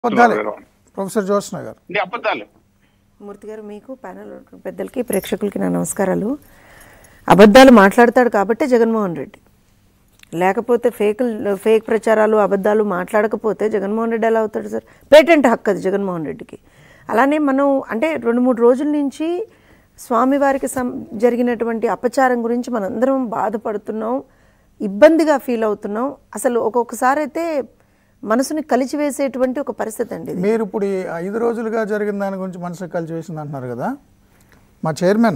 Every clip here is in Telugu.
అబద్ధాలే గారు. ప్రొఫెసర్ జోష్న గారు ఇది అబద్ధాలు మూర్తి గారు మీకు ప్యానల్ పెద్దలకి ప్రేక్షకులకి నా నమస్కారాలు అబద్ధాలు మాట్లాడతాడు కాబట్టే జగన్మోహన్ రెడ్డి లేకపోతే ఫేక్ ఫేక్ ప్రచారాలు అబద్ధాలు మాట్లాడకపోతే జగన్మోహన్ రెడ్డి ఎలా అవుతాడు సార్ పేటెంట్ హక్కు అది జగన్మోహన్ రెడ్డికి అలానే మనం అంటే రెండు మూడు రోజుల నుంచి స్వామివారికి సం జరిగినటువంటి అపచారం గురించి మనందరం బాధపడుతున్నాం ఇబ్బందిగా ఫీల్ అవుతున్నాం అసలు ఒక్కొక్కసారి అయితే మనసుని కలిచివేసేటువంటి ఒక పరిస్థితి అండి ఇది మీరు ఇప్పుడు ఈ ఐదు రోజులుగా జరిగిన దాని గురించి మనసు కలిసి వేసింది అంటున్నారు కదా మా చైర్మన్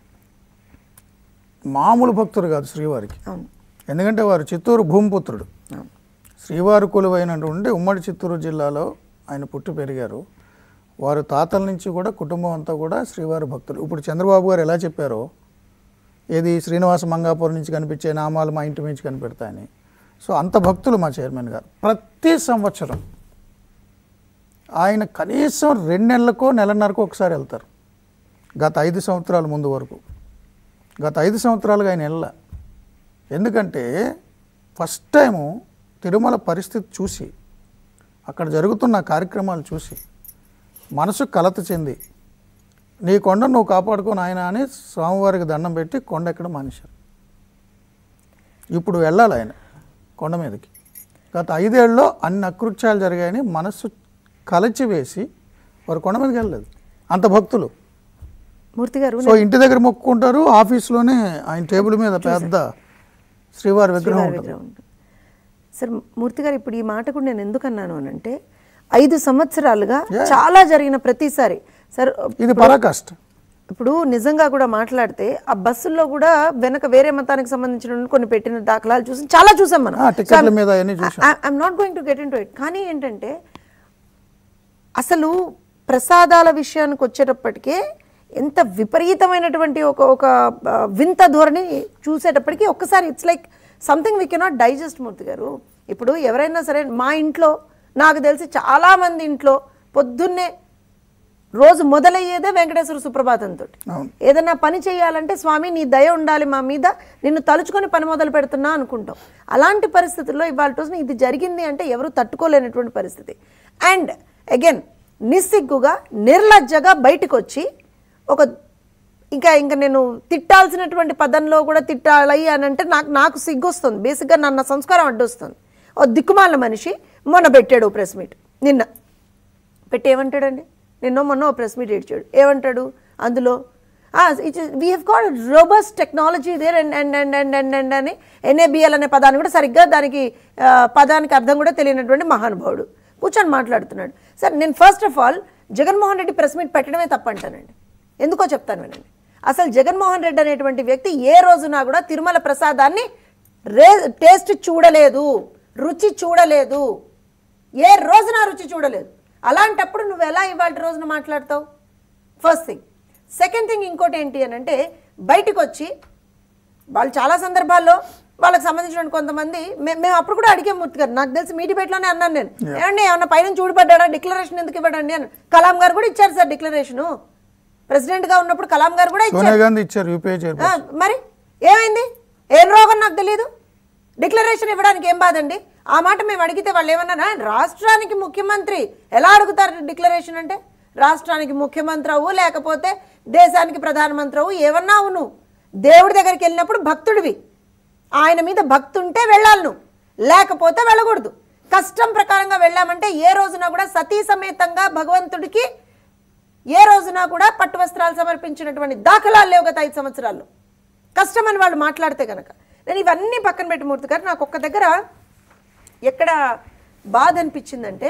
మామూలు భక్తుడు కాదు శ్రీవారికి అవును ఎందుకంటే వారు చిత్తూరు భూమిపుత్రుడు అవును శ్రీవారి కొలువైనటువంటి ఉమ్మడి చిత్తూరు జిల్లాలో ఆయన పుట్టి పెరిగారు వారు తాతల నుంచి కూడా కుటుంబం అంతా కూడా శ్రీవారి భక్తులు ఇప్పుడు చంద్రబాబు గారు ఎలా చెప్పారో ఏది శ్రీనివాస మంగాపురం నుంచి కనిపించే నామాలు మా ఇంటి నుంచి కనిపెడతాయని సో అంత భక్తులు మా చైర్మన్ గారు ప్రతి సంవత్సరం ఆయన కనీసం రెండు నెలలకో నెలన్నరకో ఒకసారి వెళ్తారు గత ఐదు సంవత్సరాల ముందు వరకు గత ఐదు సంవత్సరాలుగా ఆయన వెళ్ళ ఎందుకంటే ఫస్ట్ టైము తిరుమల పరిస్థితి చూసి అక్కడ జరుగుతున్న కార్యక్రమాలు చూసి మనసు కలత చెంది నీ కొండ నువ్వు కాపాడుకో నాయన అని స్వామివారికి దండం పెట్టి కొండ ఎక్కడ మానేశారు ఇప్పుడు వెళ్ళాలి ఆయన కొండ మీదకి గత ఐదేళ్ళలో అన్ని అకృత్యాలు జరిగాయని మనస్సు కలచివేసి వారు కొండ మీదకి వెళ్ళలేదు అంత భక్తులు మూర్తి గారు సో ఇంటి దగ్గర మొక్కుకుంటారు ఆఫీస్లోనే ఆయన టేబుల్ మీద పెద్ద శ్రీవారి విగ్రహం శ్రీవారి ఉంటుంది విగ్రహం ఉంటుంది సార్ మూర్తి గారు ఇప్పుడు ఈ మాట కూడా నేను ఎందుకు అన్నాను అని అంటే ఐదు సంవత్సరాలుగా చాలా జరిగిన ప్రతిసారి సార్ ఇది పరాకాష్ట ఇప్పుడు నిజంగా కూడా మాట్లాడితే ఆ బస్సుల్లో కూడా వెనక వేరే మతానికి సంబంధించిన కొన్ని పెట్టిన దాఖలాలు చూసి చాలా చూసాం మనం ఆ, టికెట్ల మీద అవన్నీ చూసాం. I'm not going to get in to it కానీ ఏంటంటే అసలు ప్రసాదాల విషయానికి వచ్చేటప్పటికే ఎంత విపరీతమైనటువంటి ఒక ఒక ఆ, వింత ధోరణి చూసేటప్పటికి ఒక్కసారి it's like something we cannot digest Murthy గారు ఇప్పుడు ఎవరైనా సరే మా ఇంట్లో నాకు తెలిసి చాలామంది ఇంట్లో పొద్దున్నే రోజు మొదలయ్యేదే వెంకటేశ్వర సుప్రభాతంతో అవును. ఏదైనా పని చేయాలంటే స్వామి నీ దయ ఉండాలి మా మీద నిన్ను తలుచుకొని పని మొదలు పెడుతున్నా అనుకుంటాం అలాంటి పరిస్థితుల్లో ఇవాళ రోజున ఇది జరిగింది అంటే ఎవరు తట్టుకోలేనటువంటి పరిస్థితి అండ్ అగైన్ నిస్సిగ్గుగా నిర్లజ్జగా బయటకు వచ్చి ఒక ఇంకా ఇంకా నేను తిట్టాల్సినటువంటి పదంలో కూడా తిట్టాలి అని అంటే నాకు నాకు సిగ్గు వస్తుంది బేసిక్గా నన్న సంస్కారం అడ్డొస్తుంది ఓ దిక్కుమాల మనిషి మొన్న పెట్టాడు ప్రెస్ మీట్ నిన్న పెట్టి ఏమంటాడండి నిన్న మొన్న ఓ ప్రెస్ మీట్ ఇచ్చాడు ఏమంటాడు అందులో we have got robust technology there and and and and and and అని ఎన్ఏబిఎల్ అనే పదాన్ని కూడా సరిగ్గా దానికి ఆ, పదానికి అర్థం కూడా తెలియనటువంటి మహానుభావుడు కూర్చొని మాట్లాడుతున్నాడు సార్ నేను first of all Jaganmohan Reddy press meet పెట్టడమే తప్పంటానండి ఎందుకో చెప్తాను వినండి అసలు జగన్మోహన్ రెడ్డి అనేటువంటి వ్యక్తి ఏ రోజున కూడా తిరుమల ప్రసాదాన్ని రే టేస్ట్ చూడలేదు రుచి చూడలేదు ఏ రోజున రుచి చూడలేదు అలాంటప్పుడు నువ్వు ఎలా ఇవాళ రోజున మాట్లాడతావు ఫస్ట్ థింగ్ సెకండ్ థింగ్ ఇంకోటి ఏంటి అని అంటే బయటకు వచ్చి వాళ్ళు చాలా సందర్భాల్లో వాళ్ళకి సంబంధించిన కొంతమంది మే- మేము అప్పుడు కూడా అడిగాం మూర్తి గారు నాకు తెలిసి మీ డిబేట్లోనే అన్నాను నేను ఏమండి ఏమన్నా పైన చూడబడ్డా డిక్లరేషన్ ఎందుకు ఇవ్వడండి అని కలాం గారు కూడా ఇచ్చారు సార్ డిక్లరేషను ప్రెసిడెంట్గా ఉన్నప్పుడు కలాం గారు కూడా ఇచ్చారు సోనియా గాంధీ ఇచ్చారు యూపీఐ చైర్మన్ ఆ, మరి ఏమైంది ఏం రోగం నాకు తెలియదు డిక్లరేషన్ ఇవ్వడానికి ఏం బాదండి ఆ మాట మేము అడిగితే వాళ్ళు ఏమన్నారా రాష్ట్రానికి ముఖ్యమంత్రి ఎలా అడుగుతారు డిక్లరేషన్ అంటే రాష్ట్రానికి ముఖ్యమంత్రి అవ్వు లేకపోతే దేశానికి ప్రధానమంత్రి అవ్వు ఏమన్నా అవు నువ్వు దేవుడి దగ్గరికి వెళ్ళినప్పుడు భక్తుడివి ఆయన మీద భక్తి ఉంటే వెళ్ళాలి నువ్వు లేకపోతే వెళ్ళకూడదు కష్టం ప్రకారంగా వెళ్ళామంటే ఏ రోజున కూడా సతీ సమేతంగా భగవంతుడికి ఏ రోజున కూడా పట్టు వస్త్రాలు సమర్పించినటువంటి దాఖలాలు లేవు గత ఐదు సంవత్సరాల్లో కష్టమని వాళ్ళు మాట్లాడితే కనుక నేను ఇవన్నీ పక్కన పెట్టి మూర్తి గారు నాకు ఒక్క దగ్గర ఎక్కడ బాధ అనిపించిందంటే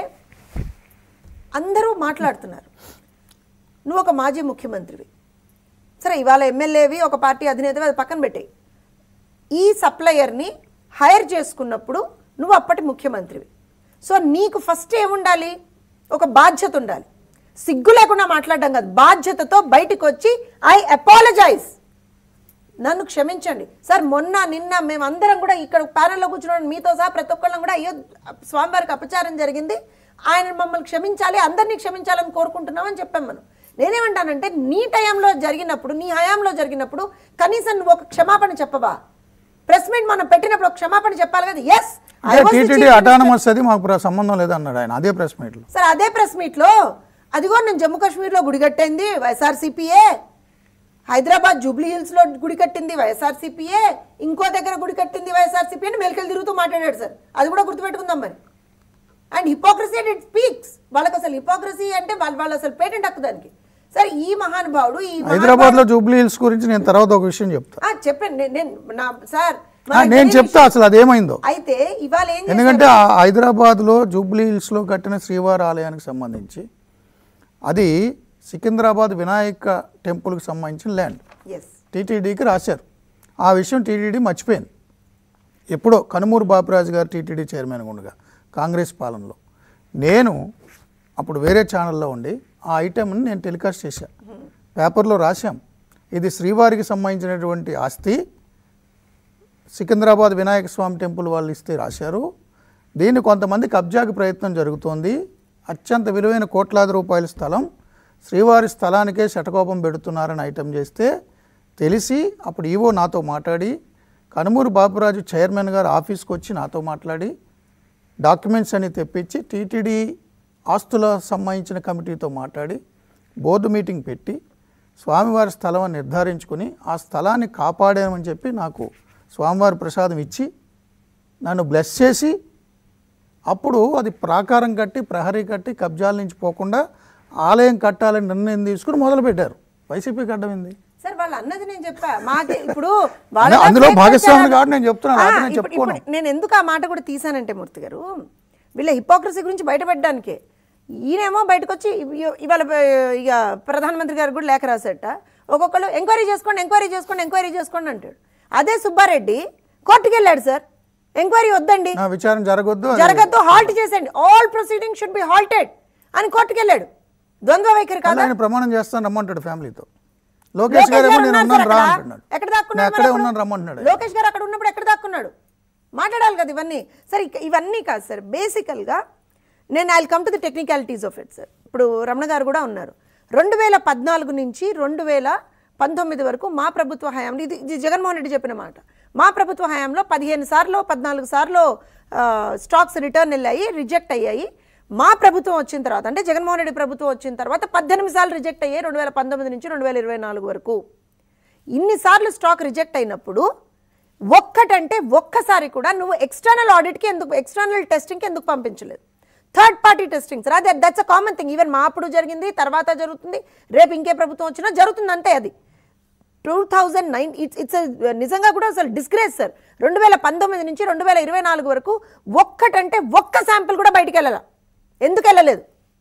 అందరూ మాట్లాడుతున్నారు నువ్వు ఒక మాజీ ముఖ్యమంత్రివి సరే ఇవాళ ఎమ్మెల్యేవి ఒక పార్టీ అధినేతవి అది పక్కన పెట్టేయి ఈ సప్లయర్ని హైర్ చేసుకున్నప్పుడు నువ్వు అప్పటి ముఖ్యమంత్రివి సో నీకు ఫస్ట్ ఏముండాలి ఒక బాధ్యత ఉండాలి సిగ్గు లేకుండా మాట్లాడడం కాదు బాధ్యతతో బయటకు వచ్చి ఐ అపాలజైజ్ నన్ను క్షమించండి సార్ మొన్న నిన్న మేమందరం కూడా ఇక్కడ ప్యానెల్లో కూర్చున్నాం మీతో సహా ప్రతి ఒక్కళ్ళం కూడా అయ్యో స్వామివారికి అపచారం జరిగింది ఆయన మమ్మల్ని క్షమించాలి అందరినీ క్షమించాలని కోరుకుంటున్నామని చెప్పాం మనం నేనేమంటానంటే నీ టైంలో జరిగినప్పుడు నీ హయాంలో జరిగినప్పుడు కనీసం నువ్వు ఒక క్షమాపణ చెప్పవా ప్రెస్ మీట్ మనం పెట్టినప్పుడు ఒక క్షమాపణ చెప్పాలి కదా yes I was the TTD chief autonomous అది మాకు ప్ర- సంబంధం లేదన్నాడు ఆయన అదే ప్రెస్ మీట్లో సరే అదే ప్రెస్ మీట్లో అదిగో నేను జమ్మూ కాశ్మీర్లో గుడి కట్టింది వైఎస్ఆర్సీపీఏ హైదరాబాద్ జూబ్లీ హిల్స్లో గుడి కట్టింది వైఎస్ఆర్సీపీఏ ఇంకో దగ్గర గుడి కట్టింది వైఎస్ఆర్సీపీ అని మెలికలు తిరుగుతూ మాట్లాడాడు సార్ అది కూడా గుర్తుపెట్టుకుందాం మరి and hypocrisy and it speaks వాళ్ళకి అసలు హిపోక్రసీ అంటే వాళ్ళు వాళ్ళు అసలు పేటెంట్ హక్కు దానికి సరే ఈ మహానుభావుడు ఈ హైదరాబాద్ లో జూబ్లీ హిల్స్ గురించి నేను తర్వాత ఒక విషయం చెప్తా ఆ, చెప్పండి నేను- నేను నా సార్ ఆ, మనకు నేను తెలియని చెప్తా అసలు అదేమైందో విషయం. అయితే ఇవాళ ఏం ఎందుకంటే ఆ హైదరాబాద్లో జూబ్లీ హిల్స్లో కట్టిన శ్రీవారి ఆలయానికి సంబంధించి అది సికింద్రాబాద్ వినాయక టెంపుల్కి సంబంధించిన ల్యాండ్ ఎస్ టీటీడీకి రాశారు ఆ విషయం టీటీడీ మర్చిపోయింది ఎప్పుడో కనుమూరు బాపిరాజు గారు టీటీడీ చైర్మన్ ఉండగా కాంగ్రెస్ పాలనలో నేను అప్పుడు వేరే ఛానల్లో ఉండి ఆ ఐటెంని నేను టెలికాస్ట్ చేశా పేపర్లో రాశాం ఇది శ్రీవారికి సంబంధించినటువంటి ఆస్తి సికింద్రాబాద్ వినాయక స్వామి టెంపుల్ వాళ్ళు ఇస్తే రాశారు దీన్ని కొంతమంది కబ్జాకి ప్రయత్నం జరుగుతోంది అత్యంత విలువైన కోట్లాది రూపాయల స్థలం శ్రీవారి స్థలానికే శటకోపం పెడుతున్నారని ఐటెం చేస్తే తెలిసి అప్పుడు ఈవో నాతో మాట్లాడి కనుమూరు బాపురాజు చైర్మన్ గారు ఆఫీస్కి వచ్చి నాతో మాట్లాడి డాక్యుమెంట్స్ అన్ని తెప్పించి టీటీడీ ఆస్తుల సంబంధించిన కమిటీతో మాట్లాడి బోర్డు మీటింగ్ పెట్టి స్వామివారి స్థలం అని నిర్ధారించుకుని ఆ స్థలాన్ని కాపాడామని చెప్పి నాకు స్వామివారి ప్రసాదం ఇచ్చి నన్ను బ్లెస్ చేసి అప్పుడు అది ప్రాకారం కట్టి ప్రహరీ కట్టి కబ్జాల నుంచి పోకుండా ఆలయం కట్టాలని నిర్ణయం తీసుకుని మొదలుపెట్టారు వైసీపీ కట్టమైంది సార్ వాళ్ళు అన్నది నేను చెప్పా మాకే ఇప్పుడు అదే, అందులో భాగస్వామిని కాబట్టి నేను చెప్తున్నాను, ఆ, లేకపోతే నేను ఇప్పుడు- చెప్పుకోను. ఇప్పుడు నేను ఎందుకు ఆ మాట కూడా తీసానంటే మూర్తి గారు వీళ్ళ హిపోక్రసీ గురించి బయటపెట్టడానికే ఈయనేమో బయటకు వచ్చి ఇవ- ఇవాళ ఆ, ఇక ప్రధానమంత్రి గారు కూడా లేఖ రాసేట ఒక్కొక్కరు ఎంక్వైరీ చేసుకోండి ఎంక్వైరీ చేసుకోండి ఎంక్వైరీ చేసుకోండి అంటాడు అదే సుబ్బారెడ్డి కోర్టుకి వెళ్ళాడు సార్ ఎంక్వైరీ వద్దండి నా విచారం జరగొద్దు అది- జరగద్దు హాల్ట్ చేసేయండి all proceeding should be halted అని కోర్టుకి వెళ్ళాడు ద్వంద్వ వైఖరి మళ్ళీ కాదా ఆయన ప్రమాణం చేస్తాను రమ్మంటాడు ఫ్యామిలీతో లోకేష్ లోకేష్ గారు ఏమో గారు నేను ఉన్నారు ఉన్నాను సార్ రా అక్కడ. అంటున్నాడు ఎక్కడ నేను దాక్కున్నాడు అక్కడే మరి అప్పుడు? ఉన్నాను రమ్మంటున్నాడు ఆయన. లోకేష్ గారు అక్కడ ఉన్నప్పుడు ఎక్కడ దాక్కున్నాడు మాట్లాడాలి కదా ఇవన్నీ సరే ఇక ఇవన్నీ కాదు సార్ బేసికల్గా నేను I come to the technicalities of it sir ఇప్పుడు రమణ గారు కూడా ఉన్నారు రెండు వేల పద్నాలుగు నుంచి రెండు వేల పంతొమ్మిది వరకు మా ప్రభుత్వ హయాంలో ఇది ఇది జగన్మోహన్ రెడ్డి చెప్పిన మాట మా ప్రభుత్వ హయాంలో పదిహేను సార్లు పద్నాలుగు సార్లు స్టాక్స్ రిటర్న్ వెళ్ళాయి రిజెక్ట్ అయ్యాయి మా ప్రభుత్వం వచ్చిన తర్వాత అంటే జగన్మోహన్ రెడ్డి ప్రభుత్వం వచ్చిన తర్వాత పద్దెనిమిది సార్లు రిజెక్ట్ అయ్యాయి రెండు వేల పంతొమ్మిది నుంచి రెండు వేల ఇరవై నాలుగు వరకు ఇన్నిసార్లు స్టాక్ రిజెక్ట్ అయినప్పుడు ఒక్కటంటే ఒక్కసారి కూడా నువ్వు ఎక్స్టర్నల్ ఆడిట్కి ఎందుకు ఎక్స్టర్నల్ టెస్టింగ్కి ఎందుకు పంపించలేదు థర్డ్ పార్టీ టెస్టింగ్ సార్ అదే that's a common thing even మా అప్పుడు జరిగింది తర్వాత జరుగుతుంది రేపు ఇంకే ప్రభుత్వం వచ్చినా జరుగుతుంది అంతే అది two thousand nine it's it's నిజంగా కూడా అసలు డిస్గ్రేస్ సార్ రెండు వేల పంతొమ్మిది నుంచి రెండు వేల ఇరవై నాలుగు వరకు ఒక్కటంటే ఒక్క శాంపిల్ కూడా బయటికి వెళ్ళాల ఎందుకు వెళ్ళలేదు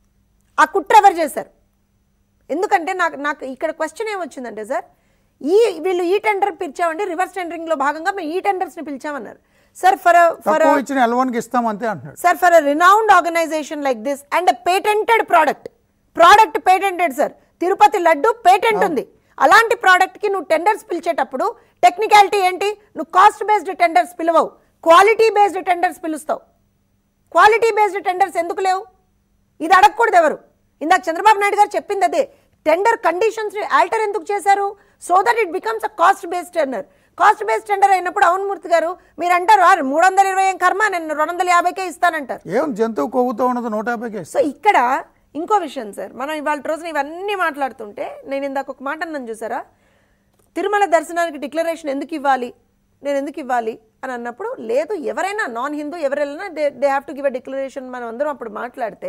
ఆ కుట్ర ఎవరు చేశారు ఎందుకంటే నాకు నాకు ఇక్కడ క్వశ్చన్ ఏమొచ్చిందంటే సార్ ఈ వీళ్ళు ఈ టెండర్ పిలిచామండి రివర్స్ టెండరింగ్లో భాగంగా మేము ఈ టెండర్స్ని పిలిచామన్నారు సార్ ఫర్ ఫర్ తక్కువ ఇచ్చిన ఎల్వన్కి ఇస్తాం అంతే అంటున్నాడు sir for a renowned organisation like this and patented product product patented sir Tirupati laddu patent ఉంది అలాంటి ప్రోడక్ట్కి నువ్వు టెండర్స్ పిలిచేటప్పుడు టెక్నికాలిటీ ఏంటి నువ్వు కాస్ట్ బేస్డ్ టెండర్స్ పిలవవు క్వాలిటీ బేస్డ్ టెండర్స్ పిలుస్తావు క్వాలిటీ బేస్డ్ టెండర్స్ ఎందుకు లేవు ఇది అడగకూడదు ఎవరు ఇందాక చంద్రబాబు నాయుడు గారు చెప్పింది అదే టెండర్ కండిషన్స్ ఆల్టర్ ఎందుకు చేశారు so that it becomes a cost based tender cost based tender అయినప్పుడు అవును మూర్తి గారు మీరు అంటారు "ఆ, మూడు వందల ఇరవై ఏం కర్మ నేను రెండు వందల యాభైకే ఇస్తానంటారు ఏం జంతువు కొవ్వుతో ఉన్నది నూట యాభైకే ఇస్తాం సో ఇక్కడ ఇంకో విషయం సార్ మనం ఇవాళ రోజున ఇవన్నీ మాట్లాడుతుంటే నేను ఇందాక ఒక మాట అన్నాను చూసారా తిరుమల దర్శనానికి డిక్లరేషన్ ఎందుకు ఇవ్వాలి నేను ఎందుకు ఇవ్వాలి అని అన్నప్పుడు లేదు ఎవరైనా నాన్ హిందూ ఎవరైనా they they have to give a declaration మనం అందరం అప్పుడు మాట్లాడితే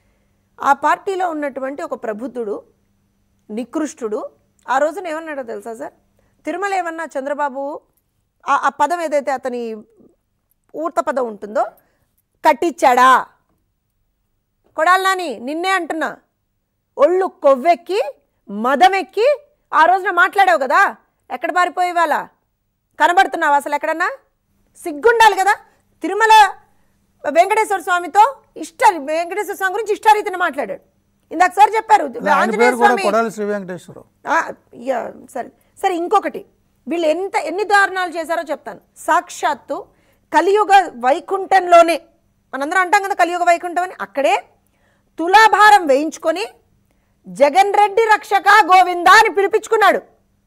ఆ పార్టీలో ఉన్నటువంటి ఒక ప్రబుద్ధుడు నికృష్టుడు ఆ రోజున ఏమన్నాడో తెలుసా సార్ తిరుమల ఏమన్నా చంద్రబాబు ఆ ఆ పదం ఏదైతే అతని ఊర్త పదం ఉంటుందో కట్టించాడా కొడాలి నాని నిన్నే అంటున్నా ఒళ్ళు కొవ్వెక్కి మదమెక్కి ఆ రోజున మాట్లాడావు కదా ఎక్కడ పారిపోయి ఇవాళ కనబడుతున్నావు అసలు ఎక్కడన్నా సిగ్గుండాలి కదా తిరుమల వెంకటేశ్వర స్వామితో ఇష్ట వెంకటేశ్వర స్వామి గురించి ఇష్టారీతిని మాట్లాడాడు ఇందాక సార్ చెప్పారు ఆయన ఆంజనేయ పేరు కూడా స్వామి కొడాలి శ్రీ వెంకటేశ్వరరావు ఆ, యా, సరే సరే ఇంకొకటి వీళ్ళు ఎంత ఎన్ని దారుణాలు చేశారో చెప్తాను సాక్షాత్తు కలియుగ వైకుంఠంలోనే మనందరం అంటాం కదా కలియుగ వైకుంఠం అని అక్కడే తులాభారం వేయించుకొని జగన్ రెడ్డి రక్షక గోవిందా అని పిలిపించుకున్నాడు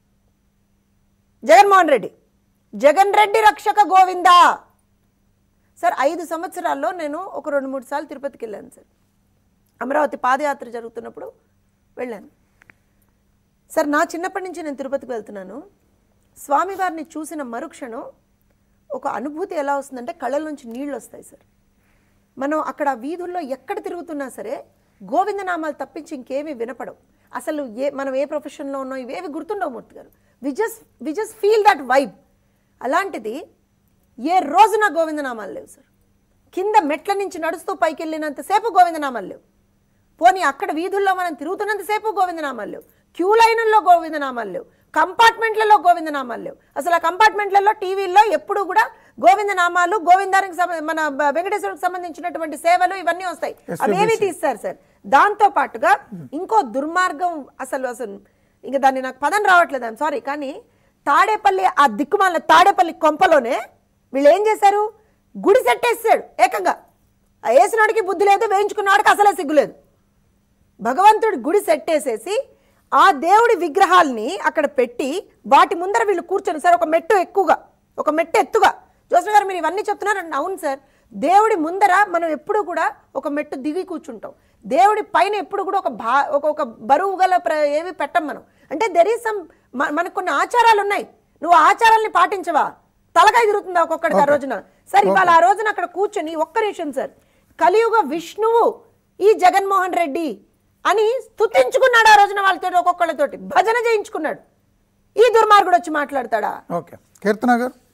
జగన్మోహన్ రెడ్డి జగన్ రెడ్డి రక్షక గోవిందా సార్ ఐదు సంవత్సరాల్లో నేను ఒక రెండు మూడు సార్లు తిరుపతికి వెళ్ళాను సార్ అమరావతి పాదయాత్ర జరుగుతున్నప్పుడు వెళ్ళాను సార్ నా చిన్నప్పటి నుంచి నేను తిరుపతికి వెళ్తున్నాను స్వామివారిని చూసిన మరుక్షణం ఒక అనుభూతి ఎలా వస్తుందంటే కళ్ళ నుంచి నీళ్ళు వస్తాయి సార్ మనం అక్కడ వీధుల్లో ఎక్కడ తిరుగుతున్నా సరే గోవిందనామాలు తప్పించి ఇంకేమీ వినపడవు అసలు ఏ మనం ఏ ప్రొఫెషన్లో ఉన్నాం ఇవేవి గుర్తుండవు మూర్తి గారు we just we just feel that vibe అలాంటిది ఏ రోజున గోవిందనామాలు లేవు సార్ కింద మెట్ల నుంచి నడుస్తూ పైకి వెళ్ళినంతసేపు గోవిందనామాలు లేవు పోనీ అక్కడ వీధుల్లో మనం తిరుగుతున్నంతసేపు గోవిందనామాలు లేవు క్యూ లైన్లలో గోవిందనామాలు లేవు కంపార్ట్మెంట్లలో గోవిందనామాలు లేవు అసలు ఆ కంపార్ట్మెంట్లలో టీవీల్లో ఎప్పుడు కూడా గోవిందనామాలు గోవిందానికి సంబ- మన బ- వెంకటేశ్వరకు సంబంధించినటువంటి సేవలు ఇవన్నీ వస్తాయి అవేవి తీస్తారు సార్ దాంతో పాటుగా ఇంకో దుర్మార్గం అసలు అసలు ఇంకా దాన్ని నాకు పదం రావట్లేదు ఐమ్ సారీ కానీ తాడేపల్లి ఆ దిక్కుమాల తాడేపల్లి కొంపలోనే వీళ్ళు ఏం చేశారు గుడి సెట్టేసాడు ఏకంగా ఆ వేసినాడికి బుద్ధి లేదు వేయించుకున్నవాడికి అసలే సిగ్గు లేదు భగవంతుడి గుడి సెట్టేసేసి ఆ దేవుడి విగ్రహాల్ని అక్కడ పెట్టి వాటి ముందర వీళ్ళు కూర్చొని సార్ ఒక మెట్టు ఎక్కువగా ఒక మెట్టు ఎత్తుగా జోసన్ గారు మీరు ఇవన్నీ చెప్తున్నారు అవును సార్ దేవుడి ముందర మనం ఎప్పుడు కూడా ఒక మెట్టు దిగి కూర్చుంటాం దేవుడి పైన ఎప్పుడు కూడా ఒక భా ఒక ఒక బరువు గల ప్ర ఏవి పెట్టం మనం అంటే దెర్ ఈస్ సమ్ మనకు కొన్ని ఆచారాలు ఉన్నాయి నువ్వు ఆ ఆచారాల్ని పాటించవా తలకాయ తిరుగుతుందా ఒక్కొక్కడికి ఆ రోజున సార్ ఇవాళ ఆ రోజున అక్కడ కూర్చొని ఒక్క నిమిషం సార్ కలియుగ విష్ణువు ఈ జగన్మోహన్ రెడ్డి అని స్తుతించుకున్నాడు ఆ రోజున వాళ్ళతో ఒక్కొక్కళ్ళతోటి భజన చేయించుకున్నాడు ఈ దుర్మార్గుడు వచ్చి మాట్లాడతాడా ఓకే కీర్తన గారు